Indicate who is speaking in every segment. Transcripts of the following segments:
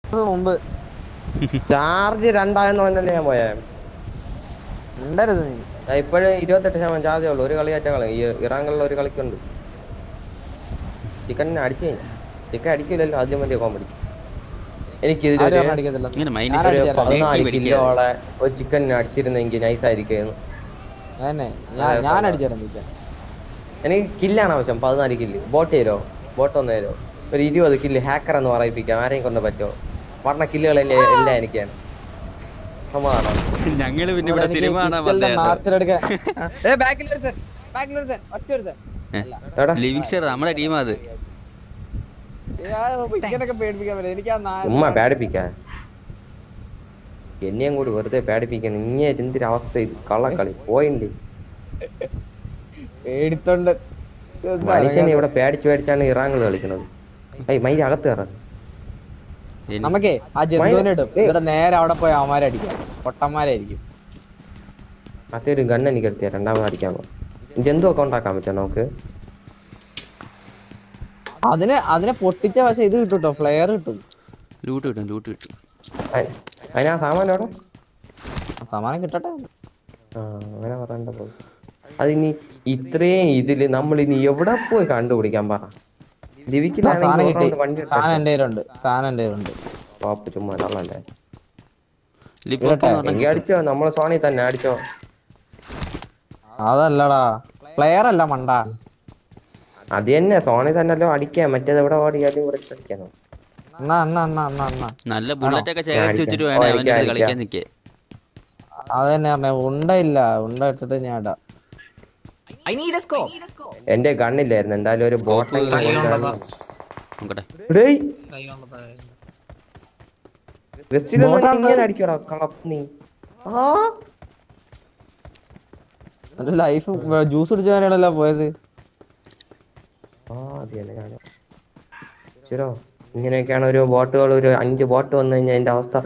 Speaker 1: അത് മുമ്പ്
Speaker 2: ചാർജ് രണ്ടായെന്ന് പറഞ്ഞല്ലേ ഞാൻ പോയേ
Speaker 1: ഉണ്ടരുത് നീ
Speaker 2: ഇപ്പോഴും ഇരുപത്തെട്ട് ശതമാനം ചാർജേ ഉള്ളൂ ഒരു കളി അറ്റ കളി ഈ ഇറാങ്കളിൽ ഒരു കളിക്കുണ്ട് ചിക്കൻ അടിച്ചു കഴിഞ്ഞു ചിക്കൻ അടിക്കില്ലല്ലോ ആദ്യം വലിയ കോമഡി എനിക്ക്
Speaker 1: ആരും
Speaker 2: ഇതിലൊരു
Speaker 1: പറഞ്ഞ അടിക്കത്തില്ല
Speaker 3: ഇങ്ങനെ
Speaker 1: ഞാൻ
Speaker 3: മൈൻഡ്
Speaker 2: ഒരു
Speaker 1: അടിച്ചുതരാം.
Speaker 2: പതിനാല്
Speaker 3: പിടിക്കാതെ.
Speaker 2: കിലോളെ ഒരു ചിക്കൻ അടിച്ചിരുന്നെങ്കിൽ നൈസ് ആയിരിക്കും
Speaker 1: അതന്നെ ഞാൻ ഞാൻ അടിച്ചുതരാം നിൽക്കാൻ
Speaker 2: എനിക്ക് കില്ലാണ് ആവശ്യം പതിനാല് കില്ല് ബോട്ട് തരോ ബോട്ട് ഒന്ന് തരോ ഒരു ഇരുപത് കില്ല് ഹാക്കർ എന്ന് പറയിപ്പിക്കാം ആരെയും കൊണ്ട് പറ്റുമോ പറഞ്ഞ കില്ലുകളെല്ലാം എല്ലാം എനിക്കാണ് സമാധാനം
Speaker 3: ഞങ്ങള് പിന്നെ ഇവിടെ സിനിമ കാണാൻ വന്നേ
Speaker 1: മാർച്ചിലെടുക്കാൻ ഏ ബാക്കിലൊരുത്തൻ ബാക്കിലൊരുത്തൻ ഒറ്റ ഒരുത്തൻ
Speaker 2: എടാ
Speaker 3: ലിവിങ്സ്റ്റർ നമ്മുടെ ടീമാ അത്
Speaker 1: ഇങ്ങനൊക്കെ പേടിപ്പിക്കാൻ പറ്റില്ല എനിക്ക് ആ നാ-
Speaker 2: ഉമ്മ പേടിപ്പിക്കാൻ എന്നെയും കൂടി വെറുതെ പേടിപ്പിക്കാൻ ഇങ്ങനെ എന്തൊരവസ്ഥ ഇത് കള്ളക്കളി പോയിണ്ട്
Speaker 1: പേടിത്തോണ്ട്
Speaker 2: മനുഷ്യനെ ഇവിടെ പേടിച്ച് പേടിച്ചാണ് ഇറാങ്ങൾ കളിക്കുന്നത് ഏയ് മൈ അകത്ത് കയറ
Speaker 3: എനി-
Speaker 1: നമുക്കേ ആ ജന്തുവിനെ ഇടും
Speaker 2: ഏ.
Speaker 1: ഇവിടെ നേരെ അവിടെ പോയി അവന്മാരെ അടിക്കാം പൊട്ടന്മാരായിരിക്കും
Speaker 2: മറ്റൊരു ഗൺ എനിക്ക് എടുത്തിയ രണ്ടാമത് അടിക്കാൻ പോകും ജന്തു ഒക്കെ ഉണ്ടാക്കാൻ പറ്റുമോ നമുക്ക്
Speaker 1: അതിനെ അതിനെ പൊട്ടിച്ച പക്ഷെ ഇത് കിട്ടും കേട്ടോ ഫ്ലെയർ കിട്ടും
Speaker 3: ലൂട്ട് കിട്ടും ലൂട്ട് കിട്ടും
Speaker 2: അയ്- അതിനാ സാമാനം അവിടെ
Speaker 1: ആ സമാനം കിട്ടട്ടെ
Speaker 2: ആ അങ്ങനെ പറയണ്ട പോയി അതിനി ഇത്രയും ഇതില് നമ്മൾ ഇനി എവിടെ പോയി കണ്ടുപിടിക്കാൻ പറ
Speaker 1: ആ സാധനം
Speaker 2: ലിവിക്കിലാണെങ്കിൽ
Speaker 1: കിട്ടി
Speaker 2: ഒരു വണ്ടി
Speaker 1: സാധനം എന്റെ കയ്യിലുണ്ട് സാധനം എന്റെ കയ്യിലുണ്ട്
Speaker 2: ടോപ്പ് ചുമ്മാ തള്ളണ്ടേ
Speaker 3: ലിപ്പ്
Speaker 1: ഇരട്ടെ,
Speaker 3: എന്ന് പറഞ്ഞാ
Speaker 2: എങ്കിൽ അടിച്ചോ നമ്മളെ സോണി തന്നെ അടിച്ചോ
Speaker 1: അതല്ലടാ പ്ലെയർ അല്ല മണ്ട
Speaker 2: അത് തന്നെ സോണി തന്നെല്ലോ അടിക്കാം മറ്റേത് എവിടെ ഓടിയാലും ഇവിടെ അടിക്കാനോ
Speaker 1: എന്നാ എന്നാ എന്നാ എന്നാ എന്നാ
Speaker 3: നല്ല ബുള്ളറ്റ് ഒക്കെ ശേഖരിച്ച്
Speaker 2: അടിക്കാം.
Speaker 3: വെച്ചിട്ട്
Speaker 2: ഓ,
Speaker 3: വേണേ
Speaker 2: അടിക്കാം,
Speaker 3: അവന്റെ അടുത്ത് കളിക്കാൻ
Speaker 2: അടിക്കാം.
Speaker 3: നിക്കേ
Speaker 1: അത് തന്നെ പറഞ്ഞ ഉണ്ട ഇല്ല ഉണ്ട ഇട്ടിട്ട് ഞാൻ ഇടാം
Speaker 4: I need a scope.
Speaker 2: എന്റെ ഗണ്ണില്ലായിരുന്നു എന്തായാലും ഒരു ബോട്ട്
Speaker 3: നോക്കട്ടെ
Speaker 1: ബോട്ടാണ്
Speaker 2: ഇങ്ങനെ അടിക്കടാ കളപ്പ് നീ ആ
Speaker 1: എന്റെ ലൈഫ് ജ്യൂസ് കുടിച്ചാണല്ലോ പോയത്
Speaker 2: ആ അത് തന്നെ ഞാൻ ശരോ ഇങ്ങനെയൊക്കെയാണ് ഒരു ബോട്ടുകൾ ഒരു അഞ്ച് ബോട്ട് വന്നു കഴിഞ്ഞാൽ എന്റെ അവസ്ഥ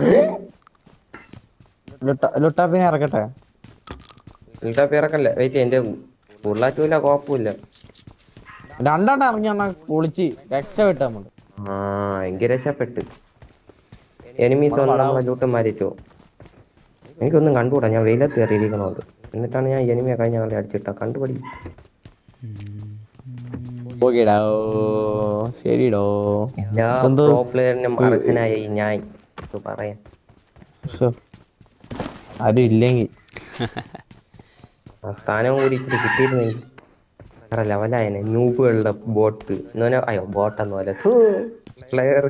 Speaker 1: ലുട്ട- ലുട്ടാപ്പിനെ ഇറക്കട്ടെ
Speaker 2: എന്നിട്ടാ പിറക്കല്ലേ വെയിറ്റ് എന്റെ ഉള്ളാറ്റുമില്ല കുഴപ്പമില്ല
Speaker 1: രണ്ടെണ്ണം ഇറങ്ങി അണ്ണ കുളിച്ച് രക്ഷപ്പെട്ടു നമ്മള്
Speaker 2: ആ എങ്കിൽ രക്ഷപ്പെട്ട് എനിമീസ് വന്ന് നമ്മളെ ചൂട്ടും മാറ്റിട്ടു എനിക്കൊന്നും കണ്ടുകൂടാ ഞാൻ വെയിലത്ത് കയറിയിരിക്കണോണ്ട് എന്നിട്ടാണ് ഞാൻ എനിമിയെ കഴിഞ്ഞ കളി അടിച്ചിട്ട കണ്ടുപിടി
Speaker 1: ഓക്കേടാ ശരിടോ
Speaker 2: എല്ലാ
Speaker 1: എന്തോ?
Speaker 2: പ്രോ പ്ലെയറിനും അർഹനായ ഈ ഞാൻ ഇത് പറയാൻ
Speaker 1: ശ്ശോ. ആരും ഇല്ലെങ്കിൽ
Speaker 2: ആ സ്ഥാനം കൂടി ഇത്തിരി കിട്ടിയിരുന്നെങ്കിൽ വേറെ ലെവലായനെ നൂബുകളുടെ ബോട്ട് എന്ന് പറഞ്ഞാൽ അയ്യോ ബോട്ടെന്ന് പോലെ പ്ലെയർ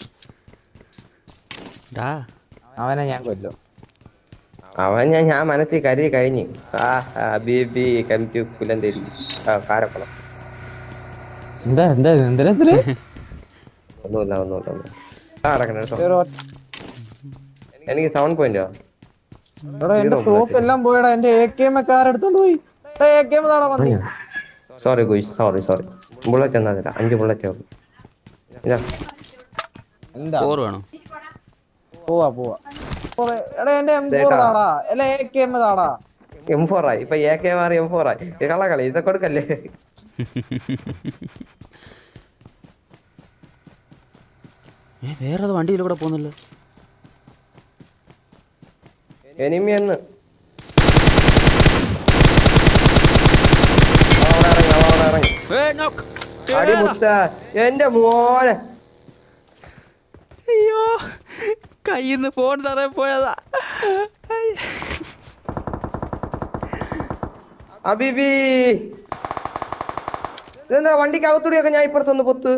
Speaker 3: ഡാ
Speaker 1: അവനെ ഞാൻ കൊല്ലും
Speaker 2: അവൻ ഞാൻ ഞാൻ മനസ്സിൽ കരുതി കഴിഞ്ഞ് ആ ബീബി കം ടു പുലന്തേരി ആ കാരക്കുളം
Speaker 1: എന്താ എന്താ എന്തിനെന്തിന്
Speaker 2: ഒന്നുമില്ല ഒന്നുമില്ല ഒന്നുമില്ല ആ അടക്കണം കേട്ടോ എനിക്ക് സൗണ്ട് പോയിന്റോ
Speaker 1: എടാ എന്റെ ടോപ്പ് എല്ലാം പോയടാ എന്റെ എ കെ എം ഒക്കെ ആരെടുത്തോണ്ട് പോയി എ കെ എം താടാ വന്നി
Speaker 2: സോറി ഗുയിഷ് സോറി സോറി ബുള്ളറ്റ് എന്നാ തരാം അഞ്ച് ബുള്ളറ്റ് ഉള്ളൂ ഇതാ
Speaker 1: എന്താ
Speaker 3: ഫോർ വേണോ
Speaker 1: പോവാ പോവാ പോവാ. എടാ എന്റെ എം ഫോർ
Speaker 2: ദേട്ടാ.
Speaker 1: താടാ അല്ല എ കെ എം താടാ
Speaker 2: എം ഫോർ ആയി ഇപ്പൊ എ കെ മാറി എം ഫോർ ആയി ഇത് കള്ളക്കളി ഇതൊക്കെ കൊടുക്കല്ലേ
Speaker 3: ഏ വേറെ അത് വണ്ടിയിലൂടെ പോകുന്നല്ലോ
Speaker 2: എനിമി എന്ന് അവിടെ ഇറങ്ങി അവിടെ ഇറങ്ങി
Speaker 3: ഏ, knock.
Speaker 2: അടി മുത്ത എന്റെ മോനെ
Speaker 3: അയ്യോ കയ്യിന്ന് ഫോൺ തറ പോയതാ അയ്യ.
Speaker 2: അബിബി ഇതെന്താ വണ്ടിക്ക് അകത്തൂടിയൊക്കെ ഞാൻ ഇപ്പുറത്തൊന്ന് പൊത്ത്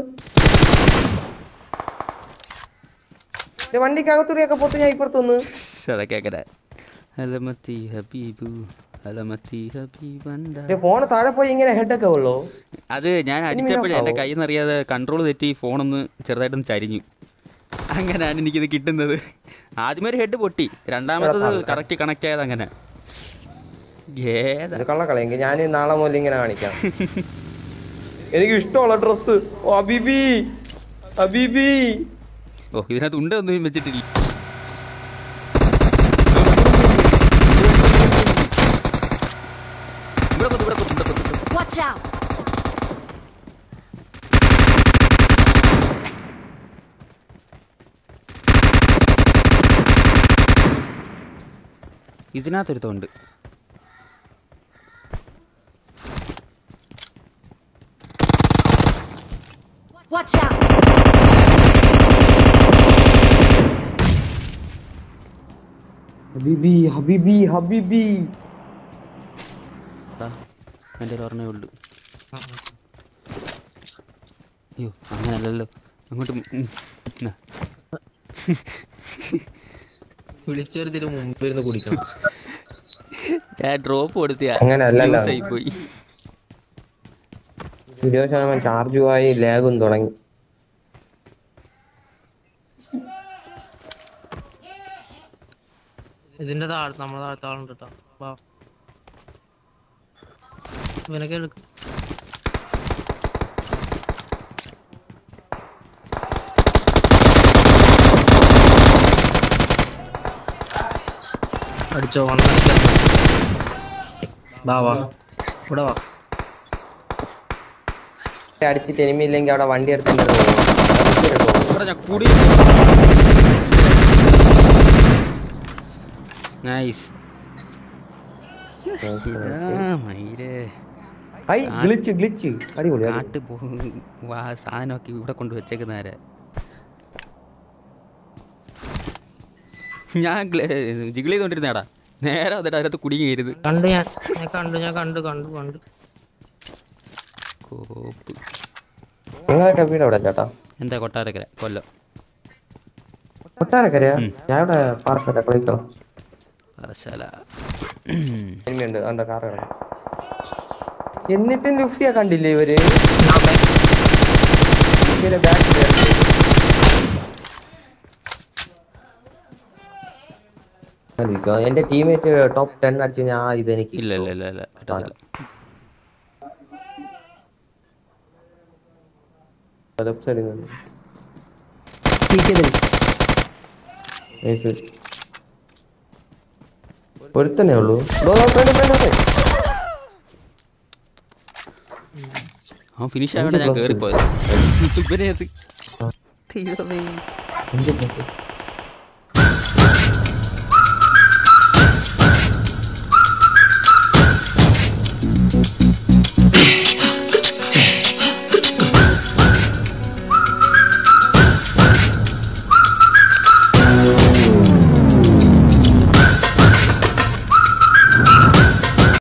Speaker 2: ഇത് വണ്ടിക്ക് അകത്തൂടിയൊക്കെ പൊത്ത് ഞാൻ ഇപ്പുറത്തൊന്ന്
Speaker 3: ശ്ശെ, അതൊക്കെ കേക്കട്ടെ അലമത്തി ഹബീബു അലമത്തി ഹബീബന്ത
Speaker 2: ഫോണ് താഴെ പോയി ഇങ്ങനെ ഹെഡൊക്കെ ഉള്ളൂ
Speaker 3: അത് ഞാൻ
Speaker 2: ഇനി
Speaker 3: അടിച്ചപ്പോഴേ എൻ്റെ
Speaker 2: നോക്കാവോ?
Speaker 3: കയ്യിൽ നിന്ന് അറിയാതെ കൺട്രോൾ തെറ്റി ഫോണൊന്ന് ചെറുതായിട്ടൊന്ന് ചരിഞ്ഞു അങ്ങനെയാണ് എനിക്കിത് കിട്ടുന്നത് ആദ്യമേ ഒരു ഹെഡ് പൊട്ടി രണ്ടാമത്തത്
Speaker 2: തള്ള.
Speaker 3: കറക്റ്റ് കണക്ട് ആയത് അങ്ങനെ ഏതാ
Speaker 2: ഇത് കള്ളക്കളയെങ്കിൽ ഞാൻ നാളെ മുതൽ ഇങ്ങനെ കാണിക്കാം എനിക്ക് ഇഷ്ടമുള്ള ഡ്രസ് അബിബി അബിബി
Speaker 3: ഓ ഇതിനകത്ത് ഉണ്ട ഒന്നും വെച്ചിട്ടില്ല ഇവിടെ കുത്ത്, ഇവിടെ കുത്ത്, ഇവിടെ കുത്ത്, ഇവിടെ കുത്ത്.
Speaker 5: Watch out!
Speaker 3: ഇതിനകത്തൊരുത്തമുണ്ട്
Speaker 5: Watch out!
Speaker 2: ഹബീബി ഹബീബി ഹബീബി
Speaker 3: എൻ്റെ ഒരു ഓർമ്മയേ ഉള്ളൂ അയ്യോ അങ്ങനല്ലല്ലോ അങ്ങോട്ട് ഉം, ഉം, ന്നാ.
Speaker 6: വിളിച്ചൊരുത്തിന് മുമ്പിരുന്ന് കുടിക്കണം
Speaker 3: ഞാൻ ഡ്രോപ്പ് കൊടുത്തിയാ
Speaker 2: അങ്ങനെയല്ലല്ലോ.
Speaker 3: use ആയിപ്പോയി
Speaker 2: ഇരുപത് ശതമാനം ചാർജുമായി ലാഗും തുടങ്ങി
Speaker 6: ഇതിന്റെ താഴെ നമ്മളെ താഴത്തെ ആളുണ്ട് കേട്ടോ വാ ഇവനൊക്കെ എടുക്കും അടിച്ചോ വന്ന വാ വാ ഇവിടെ വാ
Speaker 2: അടിച്ചിട്ട് എനിമില്ലെങ്കിൽ അവിടെ വണ്ടി എടുത്തിട്ട്
Speaker 3: ഇവിടെ ഞാൻ കൂടി നൈസ് മയിലേ
Speaker 2: ഹൈ ഗ്ലിച്ച് ഗ്ലിച്ച് അടിപൊളി അടിപൊളി.
Speaker 3: കാട്ട് പോ വാ സാധനമൊക്കെ ഇവിടെ കൊണ്ട് വെച്ചേക്കുന്നവരെ ഞാൻ ജിഗിൾ ചെയ്തോണ്ടിരുന്നേടാ നേരെ വന്നിട്ട് അതിനകത്ത് കുടുങ്ങിയിരുത്
Speaker 6: കണ്ടു ഞാൻ ഞാൻ കണ്ടു ഞാൻ കണ്ടു കണ്ടു കണ്ടു
Speaker 3: കോപ്പ്
Speaker 2: നിങ്ങളൊക്കെ വീട് എവിടെ ചേട്ടാ
Speaker 3: എന്താ കൊട്ടാരക്കര കൊല്ലം
Speaker 2: കൊട്ടാരക്കരയാ
Speaker 3: ഉം.
Speaker 2: ഞാൻ ഇവിടെ പാർശ്വത്തെ കളിക്കണം
Speaker 3: പാറശാല
Speaker 2: എനിമിയുണ്ട് അവന്റെ കാർ കിടക്കും എന്നിട്ടും ലുഫിയ കണ്ടില്ലേ ഇവര് ലുഫിയുടെ ബാക്കിൽ എന്റെ ടീമേറ്റ് ടോപ്പ് ടെൻ അടിച്ചു ഞാൻ ഇതെനിക്ക്
Speaker 3: ഇല്ല ഇല്ല ഇല്ല ഇല്ല കിട്ടത്തില്ല
Speaker 2: ലെഫ്റ്റ് സൈഡിൽ നിന്ന് Nice. ഒരുത്തന്നെ ഉള്ളൂ ദോ, ദോ, ഫ്രണ്ട്, ഫ്രണ്ട്, ഫ്രണ്ട്.
Speaker 3: അവൻ ഫിനിഷ് ആവേണ്ട ഞാൻ
Speaker 2: plus.
Speaker 3: കേറിപ്പോയത് ഇവനെ അത് ദൈവമേ
Speaker 2: അഞ്ച് plus.